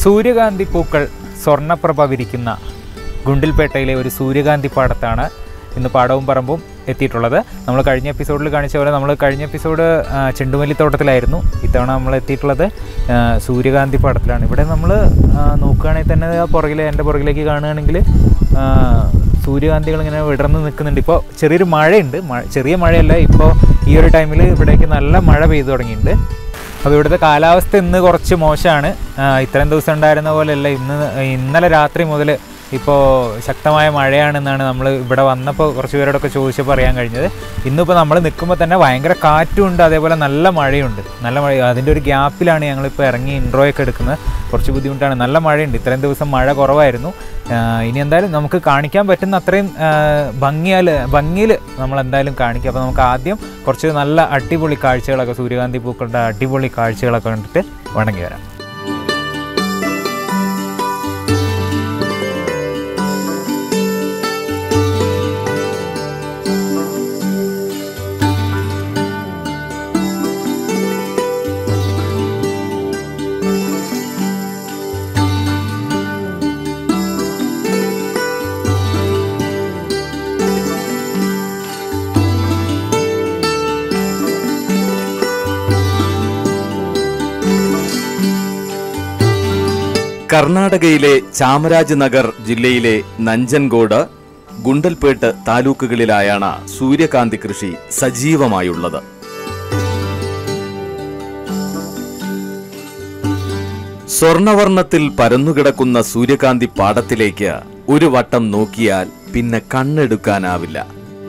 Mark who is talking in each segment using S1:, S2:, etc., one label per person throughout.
S1: സൂര്യകാന്തി പൂക്കൾ സ്വർണ്ണപ്രഭ വിരിക്കുന്ന ഗുണ്ടിൽപേട്ടയിലെ ഒരു സൂര്യകാന്തി പാടത്താണ് ഇന്ന് പാടവും പറമ്പും എത്തിയിട്ടുള്ളത് നമ്മൾ കഴിഞ്ഞ എപ്പിസോഡിൽ കാണിച്ച പോലെ നമ്മൾ കഴിഞ്ഞ എപ്പിസോഡ് ആ, ചെണ്ടുമല്ലിത്തോട്ടത്തിലായിരുന്നു ഇത്തവണ നമ്മൾ എത്തിയിട്ടുള്ളത് ആ, സൂര്യകാന്തി പാടത്തിലാണ് ഇവിടെ നമ്മൾ നോക്കുകയാണെങ്കിൽ തന്നെ ആ പുറകിലെ എൻ്റെ പുറകിലേക്ക് കാണുകയാണെങ്കിൽ ആ, സൂര്യകാന്തികൾ ഇങ്ങനെ വിടർന്ന് നിൽക്കുന്നുണ്ട് ഇപ്പോൾ ചെറിയൊരു മഴയുണ്ട് മഴ ചെറിയ മഴയല്ല ഇപ്പോൾ ഈ ഒരു ടൈമിൽ ഇവിടേക്ക് നല്ല മഴ പെയ്തു തുടങ്ങിയിട്ടുണ്ട് അപ്പോൾ ഇവിടുത്തെ കാലാവസ്ഥ ഇന്ന് കുറച്ച് മോശമാണ് ആ, ഇത്രയും ദിവസം ഉണ്ടായിരുന്ന പോലെയല്ല ഇന്ന് ഇന്നലെ രാത്രി മുതൽ ഇപ്പോൾ ശക്തമായ മഴയാണെന്നാണ് നമ്മൾ ഇവിടെ വന്നപ്പോൾ കുറച്ച് പേരോടൊക്കെ ചോദിച്ചപ്പോൾ അറിയാൻ കഴിഞ്ഞത് ഇന്നിപ്പോൾ നമ്മൾ നിൽക്കുമ്പോൾ തന്നെ ഭയങ്കര കാറ്റും ഉണ്ട് അതേപോലെ നല്ല മഴയുണ്ട് നല്ല മഴ അതിൻ്റെ ഒരു ഗ്യാപ്പിലാണ് ഞങ്ങളിപ്പോൾ ഇറങ്ങി ഇൻട്രോ ഒക്കെ എടുക്കുന്നത് കുറച്ച് ബുദ്ധിമുട്ടാണ് നല്ല മഴയുണ്ട് ഇത്രയും ദിവസം മഴ കുറവായിരുന്നു ആ, ഇനി എന്തായാലും നമുക്ക് കാണിക്കാൻ പറ്റുന്ന അത്രയും ആ, ഭംഗിയാൽ ഭംഗിയിൽ നമ്മൾ എന്തായാലും കാണിക്കാം അപ്പോൾ നമുക്ക് ആദ്യം കുറച്ച് നല്ല അടിപൊളി കാഴ്ചകളൊക്കെ സൂര്യകാന്തി പൂക്കളുടെ അടിപൊളി കാഴ്ചകളൊക്കെ കണ്ടിട്ട് വണങ്ങി വരാം
S2: കർണാടകയിലെ ചാമരാജനഗർ ജില്ലയിലെ നഞ്ചൻകോട് ഗുണ്ടൽപേട്ട് താലൂക്കുകളിലായാണ് സൂര്യകാന്തി കൃഷി സജീവമായുള്ളത് സ്വർണവർണ്ണത്തിൽ പരന്നുകിടക്കുന്ന സൂര്യകാന്തി പാടത്തിലേക്ക് ഒരു വട്ടം നോക്കിയാൽ പിന്നെ കണ്ണെടുക്കാനാവില്ല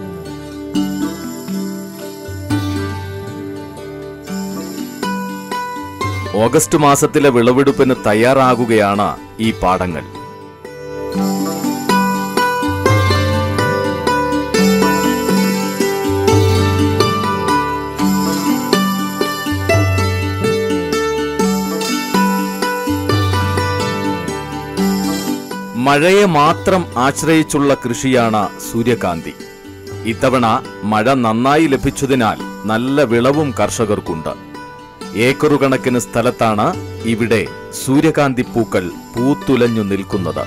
S2: ഓഗസ്റ്റ് മാസത്തിലെ വിളവെടുപ്പിന് തയ്യാറാകുകയാണ് ഈ പാടങ്ങൾ മഴയെ മാത്രം ആശ്രയിച്ചുള്ള കൃഷിയാണ് സൂര്യകാന്തി ഇത്തവണ മഴ നന്നായി ലഭിച്ചതിനാൽ നല്ല വിളവും കർഷകർക്കുണ്ട് ഏക്കറുകണക്കിന് സ്ഥലത്താണ് ഇവിടെ സൂര്യകാന്തി പൂക്കൾ പൂത്തുലഞ്ഞു നിൽക്കുന്നത്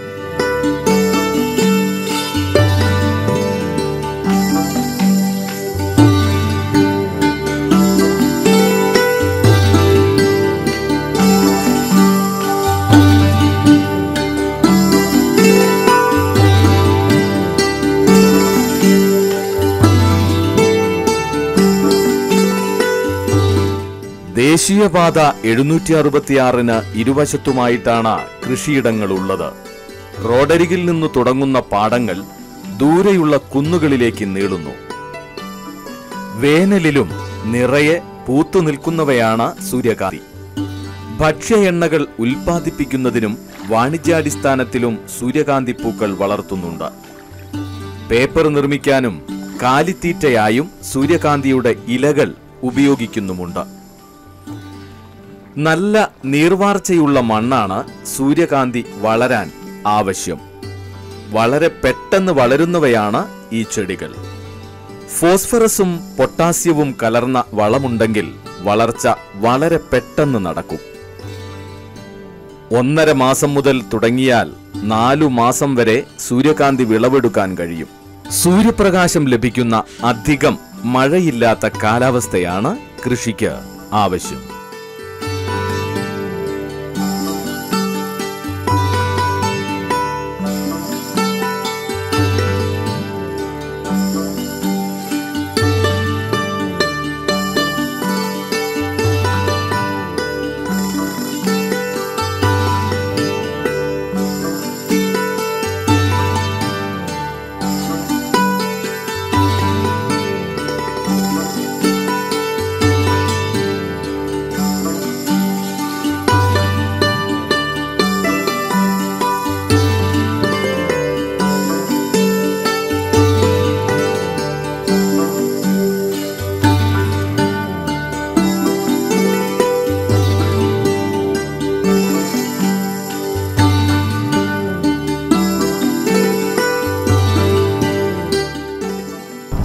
S2: ദേശീയപാത എഴുന്നൂറ്റി അറുപത്തിയാറിന് ഇരുവശത്തുമായിട്ടാണ് കൃഷിയിടങ്ങളുള്ളത് റോഡരികിൽ നിന്ന് തുടങ്ങുന്ന പാടങ്ങൾ ദൂരെയുള്ള കുന്നുകളിലേക്ക് നീളുന്നു വേനലിലും നിറയെ പൂത്തു നിൽക്കുന്നവയാണ് സൂര്യകാന്തി ഭക്ഷ്യ എണ്ണകൾ ഉൽപ്പാദിപ്പിക്കുന്നതിനും വാണിജ്യാടിസ്ഥാനത്തിലും സൂര്യകാന്തി പൂക്കൾ വളർത്തുന്നുണ്ട് പേപ്പർ നിർമ്മിക്കാനും കാലിത്തീറ്റയായും സൂര്യകാന്തിയുടെ ഇലകൾ ഉപയോഗിക്കുന്നുമുണ്ട് നല്ല നീർവാർച്ചയുള്ള മണ്ണാണ് സൂര്യകാന്തി വളരാൻ ആവശ്യം വളരെ പെട്ടെന്ന് വളരുന്നവയാണ് ഈ ചെടികൾ ഫോസ്ഫറസും പൊട്ടാസ്യവും കലർന്ന വളമുണ്ടെങ്കിൽ വളർച്ച വളരെ പെട്ടെന്ന് നടക്കും ഒന്നര മാസം മുതൽ തുടങ്ങിയാൽ നാലു മാസം വരെ സൂര്യകാന്തി വിളവെടുക്കാൻ കഴിയും സൂര്യപ്രകാശം ലഭിക്കുന്ന അധികം മഴയില്ലാത്ത കാലാവസ്ഥയാണ് കൃഷിക്ക് ആവശ്യം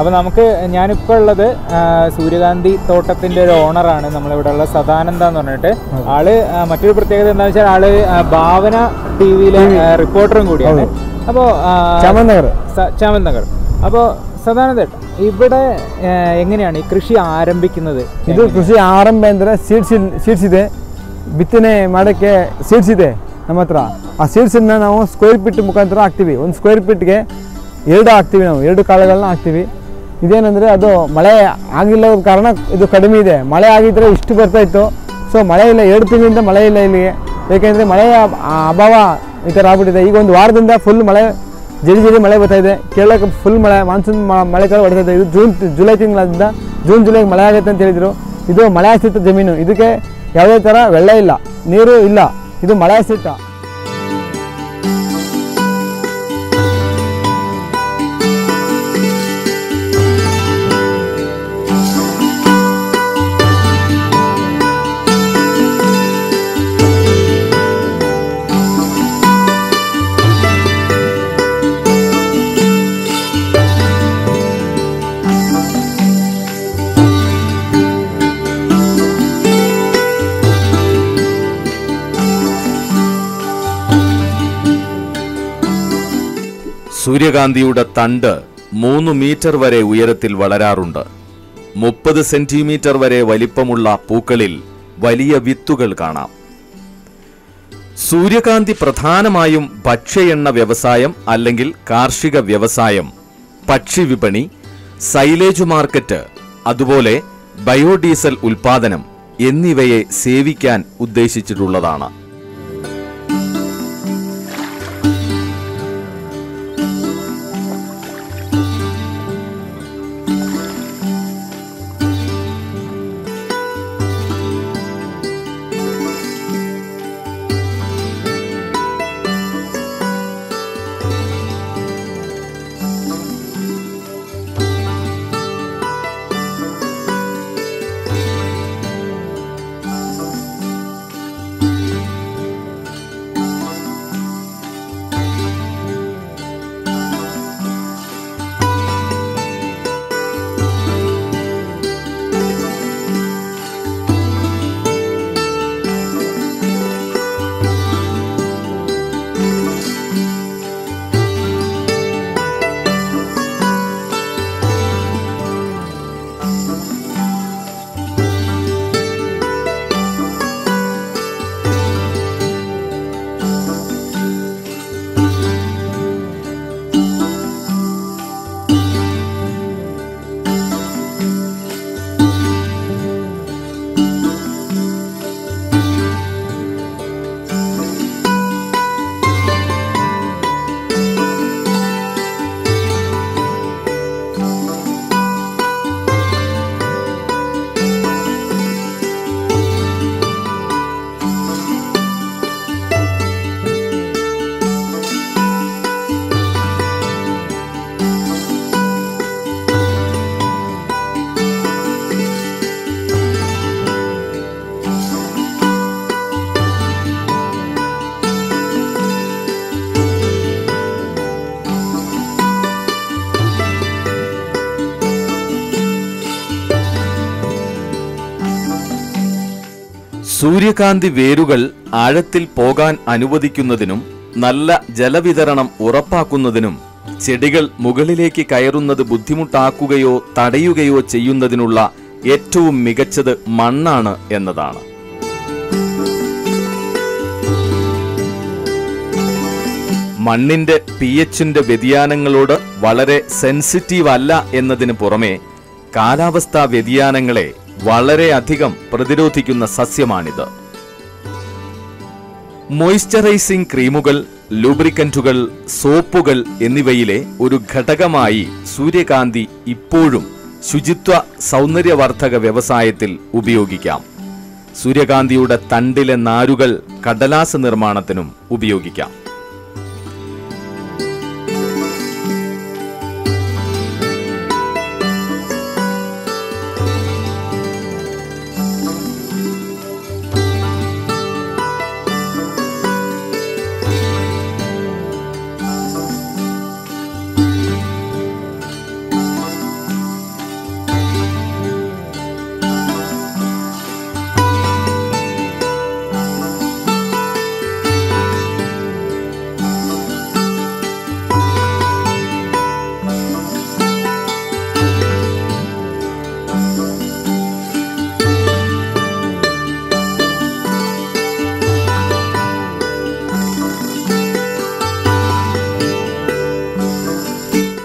S1: അപ്പോൾ നമുക്ക് ഞാനിപ്പോൾ ഉള്ളത് ആ, സൂര്യകാന്തി തോട്ടത്തിൻ്റെ ഒരു ഓണറാണ് നമ്മളിവിടെ ഉള്ള സദാനന്ദ എന്ന് പറഞ്ഞിട്ട് ആള് ആ, മറ്റൊരു പ്രത്യേകത എന്താണെന്ന് വെച്ചാൽ ആള് ആ, ഭാവന ടി വിയിലെ റിപ്പോർട്ടറും കൂടിയാണ് അപ്പോൾ
S3: ചമന്നഗർ
S1: ചാമൽ നഗർ അപ്പോൾ സദാനന്ദ ഇവിടെ ആ, എങ്ങനെയാണ് ಈ ಕೃಷಿ ಆರಂಭಿക്കുന്നത്
S3: ಇದು ಕೃಷಿ ಆರಂಭ ಅಂದರೆ ಸೀಡ್ಸ್ ಸೀಡ್ಸ್ ಇದೆ ಬಿತ್ತನೆ ಮಾಡೋಕ್ಕೆ ಸೀಡ್ಸ್ ಇದೆ ನಮ್ಮ ಹತ್ರ ಆ ಸೀಡ್ಸನ್ನು ನಾವು ಸ್ಕ್ವೇರ್ ಫೀಟ್ ಮುಖಾಂತರ ಹಾಕ್ತೀವಿ ಒಂದು ಸ್ಕ್ವೇರ್ ಫೀಟ್ಗೆ ಎರಡು ಹಾಕ್ತೀವಿ ನಾವು ಎರಡು ಕಾಳುಗಳನ್ನ ಹಾಕ್ತೀವಿ ಇದೇನೆಂದರೆ ಅದು ಮಳೆ ಆಗಿಲ್ಲ ಕಾರಣ ಇದು ಕಡಿಮೆ ಇದೆ ಮಳೆ ಆಗಿದ್ದರೆ ಇಷ್ಟು ಬರ್ತಾ ಇತ್ತು ಸೊ ಮಳೆ ಇಲ್ಲ ಎರಡು ತಿಂಗಳಿಂದ ಮಳೆ ಇಲ್ಲ ಇಲ್ಲಿಗೆ ಏಕೆಂದರೆ ಮಳೆಯ ಆ- ಅಭಾವ ಈ ಥರ ಆಗ್ಬಿಟ್ಟಿದೆ ಈಗ ಒಂದು ವಾರದಿಂದ ಫುಲ್ ಮಳೆ ಜಡಿ ಜಡಿ ಮಳೆ ಬರ್ತಾ ಇದೆ ಕೇರಳಕ್ಕೆ ಫುಲ್ ಮಳೆ ಮಾನ್ಸೂನ್ ಮಳೆಕಾಲ ಹೊಡ್ತಾ ಇದೆ ಇದು ಜೂನ್ ಜುಲೈ ತಿಂಗಳಾದಿಂದ ಜೂನ್ ಜುಲೈಗೆ ಮಳೆ ಆಗುತ್ತೆ ಅಂತ ಹೇಳಿದರು ಇದು ಮಳೆ ಆಶ್ರಿತ ಜಮೀನು ಇದಕ್ಕೆ ಯಾವುದೇ ಥರ വെള്ള ಇಲ್ಲ ನೀರು ಇಲ್ಲ ಇದು ಮಳೆ ಆಶ್ರಿತ
S2: സൂര്യകാന്തിയുടെ തണ്ട് മൂന്ന് മീറ്റർ വരെ ഉയരത്തിൽ വളരാറുണ്ട് മുപ്പത് സെന്റിമീറ്റർ വരെ വലിപ്പമുള്ള പൂക്കളിൽ വലിയ വിത്തുകൾ കാണാം സൂര്യകാന്തി പ്രധാനമായും ഭക്ഷ്യ എണ്ണ വ്യവസായം അല്ലെങ്കിൽ കാർഷിക വ്യവസായം പക്ഷി വിപണി സൈലേജ് മാർക്കറ്റ് അതുപോലെ ബയോഡീസൽ ഉൽപാദനം എന്നിവയെ സേവിക്കാൻ ഉദ്ദേശിച്ചിട്ടുള്ളതാണ് സൂര്യകാന്തി വേരുകൾ ആഴത്തിൽ പോകാൻ അനുവദിക്കുന്നതിനും നല്ല ജലവിതരണം ഉറപ്പാക്കുന്നതിനും ചെടികൾ മുകളിലേക്ക് കയറുന്നത് ബുദ്ധിമുട്ടാക്കുകയോ തടയുകയോ ചെയ്യുന്നതിനുള്ള ഏറ്റവും മികച്ചത് മണ്ണാണ് എന്നതാണ് മണ്ണിന്റെ പി എച്ചിന്റെ വ്യതിയാനങ്ങളോട് വളരെ സെൻസിറ്റീവ് അല്ല എന്നതിന് പുറമെ കാലാവസ്ഥാ വ്യതിയാനങ്ങളെ വളരെയധികം പ്രതിരോധിക്കുന്ന സസ്യമാണിത് മോയ്സ്ചറൈസിംഗ് ക്രീമുകൾ ലൂബ്രിക്കന്റുകൾ സോപ്പുകൾ എന്നിവയിലെ ഒരു ഘടകമായി സൂര്യകാന്തി ഇപ്പോഴും ശുചിത്വ സൗന്ദര്യവർദ്ധക വ്യവസായത്തിൽ ഉപയോഗിക്കാം സൂര്യകാന്തിയുടെ തണ്ടിലെ നാരുകൾ കടലാസ് നിർമ്മാണത്തിനും ഉപയോഗിക്കാം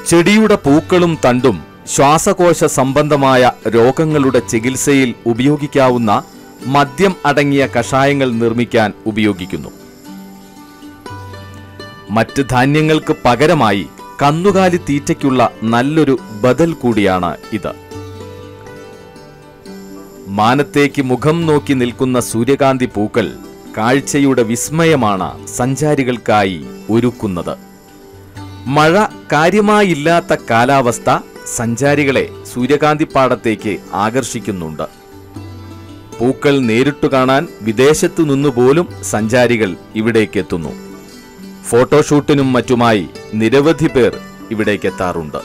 S2: ചെടിയുടെ പൂക്കളും തണ്ടും ശ്വാസകോശ സംബന്ധമായ രോഗങ്ങളുടെ ചികിത്സയിൽ ഉപയോഗിക്കാവുന്ന മദ്യം അടങ്ങിയ കഷായങ്ങൾ നിർമ്മിക്കാൻ ഉപയോഗിക്കുന്നു മറ്റ് ധാന്യങ്ങൾക്ക് പകരമായി കന്നുകാലി തീറ്റയ്ക്കുള്ള നല്ലൊരു ബദൽ കൂടിയാണ് ഇത് മാനത്തേക്ക് മുഖം നോക്കി നിൽക്കുന്ന സൂര്യകാന്തി പൂക്കൾ കാഴ്ചയുടെ വിസ്മയമാണ് സഞ്ചാരികൾക്കായി ഒരുക്കുന്നത് മഴ കാര്യമായില്ലാത്ത കാലാവസ്ഥ സഞ്ചാരികളെ സൂര്യകാന്തിപ്പാടത്തേക്ക് ആകർഷിക്കുന്നുണ്ട് പൂക്കൾ നേരിട്ടു കാണാൻ വിദേശത്തു നിന്നുപോലും സഞ്ചാരികൾ ഇവിടേക്ക് എത്തുന്നു ഫോട്ടോഷൂട്ടിനും മറ്റുമായി നിരവധി പേർ ഇവിടേക്ക് എത്താറുണ്ട്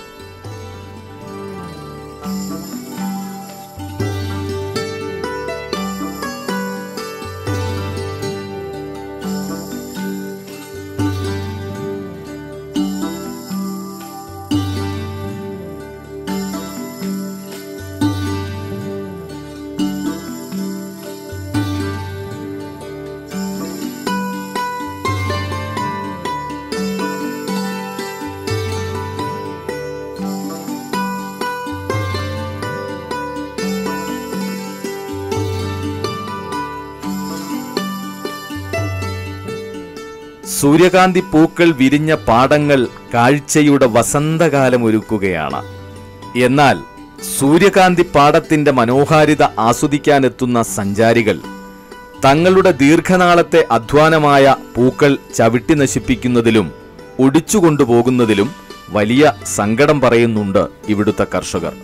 S2: സൂര്യകാന്തി പൂക്കൾ വിരിഞ്ഞ പാടങ്ങൾ കാഴ്ചയുടെ വസന്തകാലം ഒരുക്കുകയാണ് എന്നാൽ സൂര്യകാന്തി പാടത്തിന്റെ മനോഹാരിത ആസ്വദിക്കാനെത്തുന്ന സഞ്ചാരികൾ തങ്ങളുടെ ദീർഘനാളത്തെ അധ്വാനമായ പൂക്കൾ ചവിട്ടി നശിപ്പിക്കുന്നതിലും ഒടിച്ചുകൊണ്ടുപോകുന്നതിലും വലിയ സങ്കടം പറയുന്നുണ്ട് ഇവിടുത്തെ കർഷകർ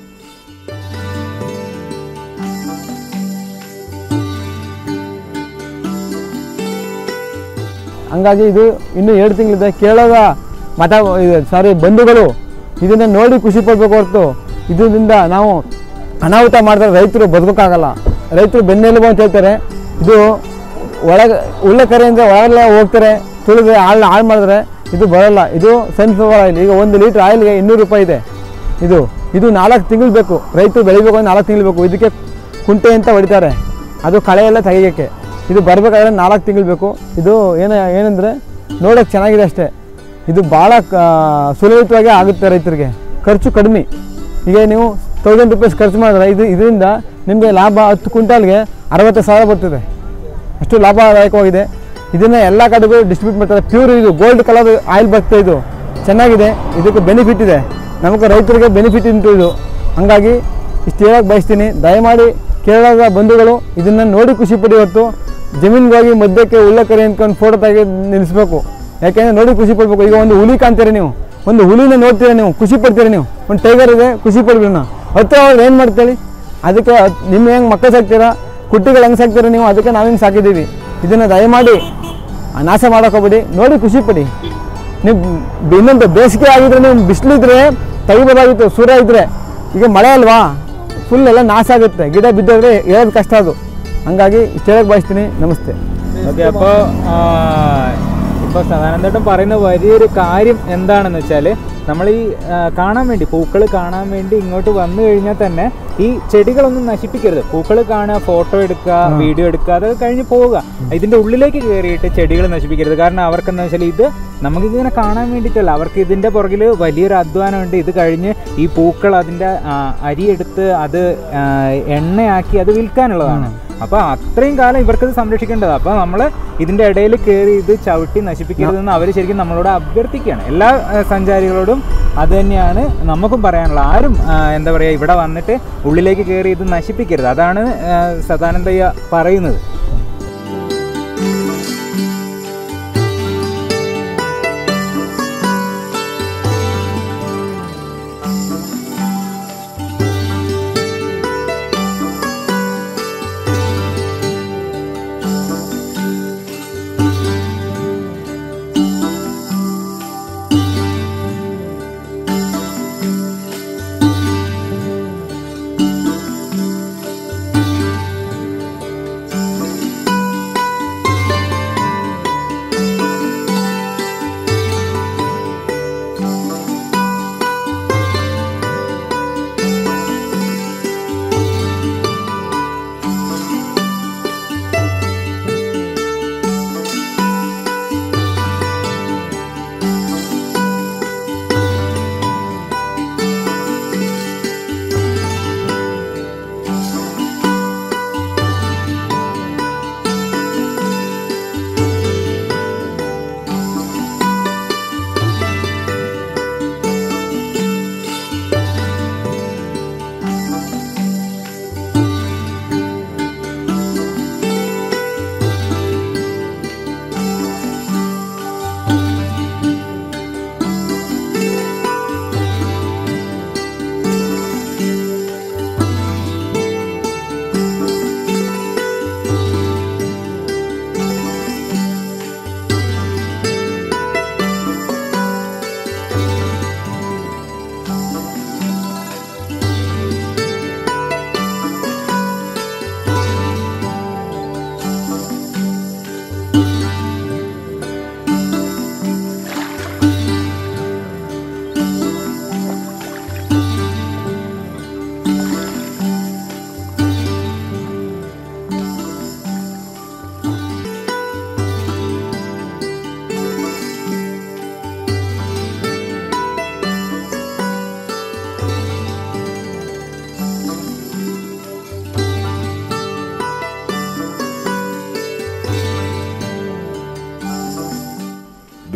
S3: ಹಂಗಾಗಿ ಇದು ಇನ್ನೂ ಎರಡು ತಿಂಗಳಿದೆ ಕೇಳೋದ ಮತ ಸಾರಿ ಬಂಧುಗಳು ಇದನ್ನು ನೋಡಿ ಖುಷಿ ಪಡಬೇಕು ಹೊರತು ಇದರಿಂದ ನಾವು ಅನಾಹುತ ಮಾಡಿದ್ರೆ ರೈತರು ಬದುಕೋಕ್ಕಾಗಲ್ಲ ರೈತರು ಬೆನ್ನೆಲುಬು ಅಂತ ಹೇಳ್ತಾರೆ ಇದು ಒಳಗೆ ಉಳ್ಳೆ ಕರೆಯಿಂದ ಒಳಗೆಲ್ಲ ಹೋಗ್ತಾರೆ ತುಳಿದ್ರೆ ಹಾಳು ಹಾಳು ಮಾಡಿದ್ರೆ ಇದು ಬರೋಲ್ಲ ಇದು ಸನ್ಫ್ಲವರ್ ಆಯಿಲ್ ಈಗ ಒಂದು ಲೀಟ್ರ್ ಆಯಿಲ್ಗೆ ಇನ್ನೂರು ರೂಪಾಯಿ ಇದೆ ಇದು ಇದು ನಾಲ್ಕು ತಿಂಗಳು ಬೇಕು ರೈತರು ಬೆಳಿಬೇಕು ಅಂದ್ರೆ ನಾಲ್ಕು ತಿಂಗಳು ಬೇಕು ಇದಕ್ಕೆ ಕುಂಟೆ ಅಂತ ಹೊಡಿತಾರೆ ಅದು ಕಳೆ ಎಲ್ಲ ತೆಗಿಯೋಕ್ಕೆ ಇದು ಬರಬೇಕಾದ್ರೆ ನಾಲ್ಕು ತಿಂಗಳು ಬೇಕು ಇದು ಏನ ಏನಂದರೆ ನೋಡೋಕ್ಕೆ ಚೆನ್ನಾಗಿದೆ ಅಷ್ಟೇ ಇದು ಭಾಳ ಕ ಸುಲಲಿತವಾಗಿ ಆಗುತ್ತೆ ರೈತರಿಗೆ ಖರ್ಚು ಕಡಿಮೆ ಈಗ ನೀವು ತೌಸಂಡ್ ರುಪೀಸ್ ಖರ್ಚು ಮಾಡಿದ್ರೆ ಇದು ಇದರಿಂದ ನಿಮಗೆ ಲಾಭ ಹತ್ತು ಕ್ವಿಂಟಾಲ್ಗೆ ಅರವತ್ತು ಸಾವಿರ ಬರ್ತದೆ ಅಷ್ಟು ಲಾಭದಾಯಕವಾಗಿದೆ ಇದನ್ನು ಎಲ್ಲ ಕಡೆಗೂ ಡಿಸ್ಟ್ರಿಬ್ಯೂಟ್ ಮಾಡ್ತಾರೆ ಪ್ಯೂರ್ ಇದು ಗೋಲ್ಡ್ ಕಲರ್ ಆಯಿಲ್ ಬರ್ತದೆ ಇದು ಚೆನ್ನಾಗಿದೆ ಇದಕ್ಕೆ ಬೆನಿಫಿಟ್ ಇದೆ ನಮಗೆ ರೈತರಿಗೆ ಬೆನಿಫಿಟ್ ಉಂಟು ಇದು ಹಂಗಾಗಿ ಇಷ್ಟು ಹೇಳಕ್ಕೆ ಬಯಸ್ತೀನಿ ದಯಮಾಡಿ ಕೇರಳದ ಬಂಧುಗಳು ಇದನ್ನು ನೋಡಿ ಖುಷಿ ಪಡಿ ಹೊತ್ತು ಜಮೀನಿಗೆ ಹೋಗಿ ಮಧ್ಯಕ್ಕೆ ಉಳ್ಳಕರಿ ಅಂದ್ಕೊಂಡು ಫೋಟೋ ತೆಗೆದು ನಿಲ್ಲಿಸ್ಬೇಕು ಯಾಕೆಂದರೆ ನೋಡಿ ಖುಷಿ ಪಡಬೇಕು ಈಗ ಒಂದು ಹುಲಿ ಕಾಣ್ತೀರಿ ನೀವು ಒಂದು ಹುಲಿನ ನೋಡ್ತೀರಾ ನೀವು ಖುಷಿ ಪಡ್ತೀರಿ ನೀವು ಒಂದು ಟೈಗರ್ ಇದೆ ಖುಷಿ ಪಡ್ಬಿಡಿ ನಾವು ಹತ್ರ ಅವ್ರು ಏನು ಮಾಡ್ತೇಳಿ ಅದಕ್ಕೆ ಅದ್- ನಿಮ್ಮ ಹೆಂಗೆ ಮಕ್ಕಳು ಸಾಕ್ತೀರಾ ಕುಟ್ಟಿಗಳು ಹೆಂಗೆ ಸಾಕ್ತೀರಾ ನೀವು ಅದಕ್ಕೆ ನಾವು ಹಿಂಗೆ ಸಾಕಿದ್ದೀವಿ ಇದನ್ನು ದಯಮಾಡಿ ಆ ನಾಶ ಮಾಡೋಕೋಗ್ಬೇಡಿ ನೋಡಿ ಖುಷಿ ಪಡಿ ನೀವು ಬ- ಇನ್ನೊಂದು ಬೇಸಿಗೆ ಆಗಿದ್ರೆ ನೀವು ಬಿಸಿಲಿದ್ರೆ ತೆಗಿಬೋದಾಗಿತ್ತು ಸೂರ್ಯ ಇದ್ದರೆ ಈಗ ಮಳೆ ಅಲ್ವಾ ಫುಲ್ ಎಲ್ಲ ನಾಶ ಆಗುತ್ತೆ ಗಿಡ ಬಿದ್ದೋದ್ರೆ ಹೇಳೋದು ಕಷ್ಟ ಅದು ಹಂಗಾಗಿ ಇಷ್ಟು ಹೇಳಕ್ಕೆ ಬಯಸ್ತೀನಿ ನಮಸ್ತೆ
S1: ഓക്കെ അപ്പോൾ ഇപ്പോൾ സദാനന്ദേട്ടൻ പറയുന്ന വലിയൊരു കാര്യം എന്താണെന്ന് വെച്ചാൽ നമ്മൾ ഈ ആ, കാണാൻ വേണ്ടി പൂക്കൾ കാണാൻ വേണ്ടി ഇങ്ങോട്ട് വന്നു കഴിഞ്ഞാൽ തന്നെ ഈ ചെടികളൊന്നും നശിപ്പിക്കരുത് പൂക്കൾ കാണുക ഫോട്ടോ എടുക്കുക വീഡിയോ എടുക്കുക അതൊക്കെ കഴിഞ്ഞ് പോവുക ഇതിന്റെ ഉള്ളിലേക്ക് കയറിയിട്ട് ചെടികൾ നശിപ്പിക്കരുത് കാരണം അവർക്ക് എന്താ വെച്ചാൽ ഇത് നമുക്കിങ്ങനെ കാണാൻ വേണ്ടിയിട്ടല്ല അവർക്ക് ഇതിന്റെ പുറകിൽ വലിയൊരു അധ്വാനമുണ്ട് ഇത് കഴിഞ്ഞ് ഈ പൂക്കൾ അതിന്റെ ആ, അരിയെടുത്ത് അത് ആ, എണ്ണയാക്കി അത് വിൽക്കാനുള്ളതാണ് അപ്പൊ അത്രയും കാലം ഇവർക്കത് സംരക്ഷിക്കേണ്ടത് അപ്പൊ നമ്മൾ ഇതിന്റെ ഇടയിൽ കയറി ഇത് ചവിട്ടി നശിപ്പിക്കരുതെന്ന് അവർ ശരിക്കും നമ്മളോട് അഭ്യർത്ഥിക്കുകയാണ് എല്ലാ ആ, സഞ്ചാരികളോടും അത് തന്നെയാണ് നമുക്കും പറയാനുള്ളത് ആരും ആ, എന്താ പറയുക ഇവിടെ വന്നിട്ട് ഉള്ളിലേക്ക് കയറി ഇത് നശിപ്പിക്കരുത് അതാണ് ആ, സദാനന്ദയ്യ പറയുന്നത്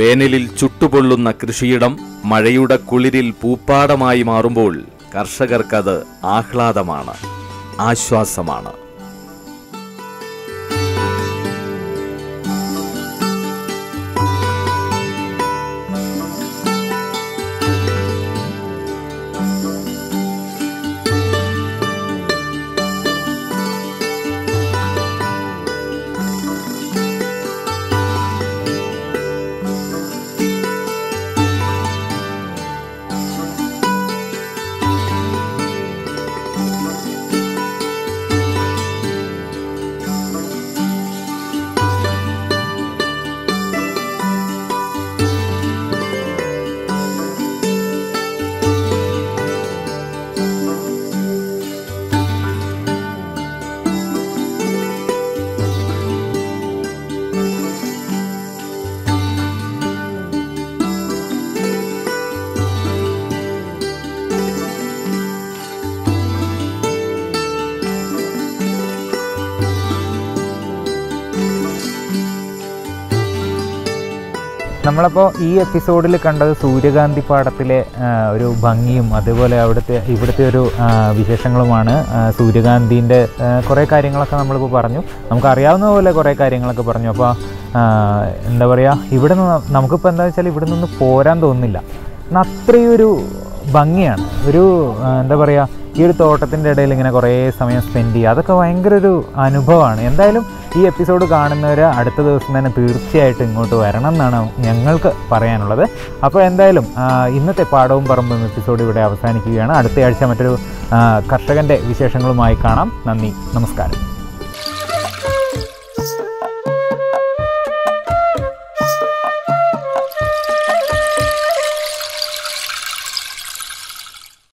S2: വേനലിൽ ചുട്ടുപൊള്ളുന്ന കൃഷിയിടം മഴയുടെ കുളിരിൽ പൂപ്പാടമായി മാറുമ്പോൾ കർഷകർക്കത് ആഹ്ലാദമാണ് ആശ്വാസമാണ്
S1: നമ്മളപ്പോൾ ഈ എപ്പിസോഡിൽ കണ്ടത് സൂര്യകാന്തി പാടത്തിലെ ആ, ഒരു ഭംഗിയും അതുപോലെ അവിടുത്തെ ഇവിടുത്തെ ഒരു ആ, വിശേഷങ്ങളുമാണ് ആ, സൂര്യകാന്തിൻ്റെ ആ, കുറേ കാര്യങ്ങളൊക്കെ നമ്മളിപ്പോൾ പറഞ്ഞു നമുക്കറിയാവുന്ന പോലെ കുറേ കാര്യങ്ങളൊക്കെ പറഞ്ഞു അപ്പോൾ ആ, എന്താ പറയുക ഇവിടെ നിന്ന് നമുക്കിപ്പോൾ എന്താ വെച്ചാൽ ഇവിടെ നിന്ന് പോരാൻ തോന്നുന്നില്ല എന്നാൽ അത്രയും ഒരു ഭംഗിയാണ് ഒരു ആ, എന്താ പറയുക ഈ ഒരു തോട്ടത്തിൻ്റെ ഇടയിൽ ഇങ്ങനെ കുറേ സമയം സ്പെൻഡ് ചെയ്യുക അതൊക്കെ ഭയങ്കര ഒരു അനുഭവമാണ് എന്തായാലും ഈ എപ്പിസോഡ് കാണുന്നവർ അടുത്ത ദിവസം തന്നെ തീർച്ചയായിട്ടും ഇങ്ങോട്ട് വരണം എന്നാണ് ഞങ്ങൾക്ക് പറയാനുള്ളത് അപ്പോൾ എന്തായാലും ആ, ഇന്നത്തെ പാടവും പറമ്പും എപ്പിസോഡ് ഇവിടെ അവസാനിക്കുകയാണ് അടുത്ത ആഴ്ച മറ്റൊരു ആ, കർഷകൻ്റെ വിശേഷങ്ങളുമായി കാണാം നന്ദി നമസ്കാരം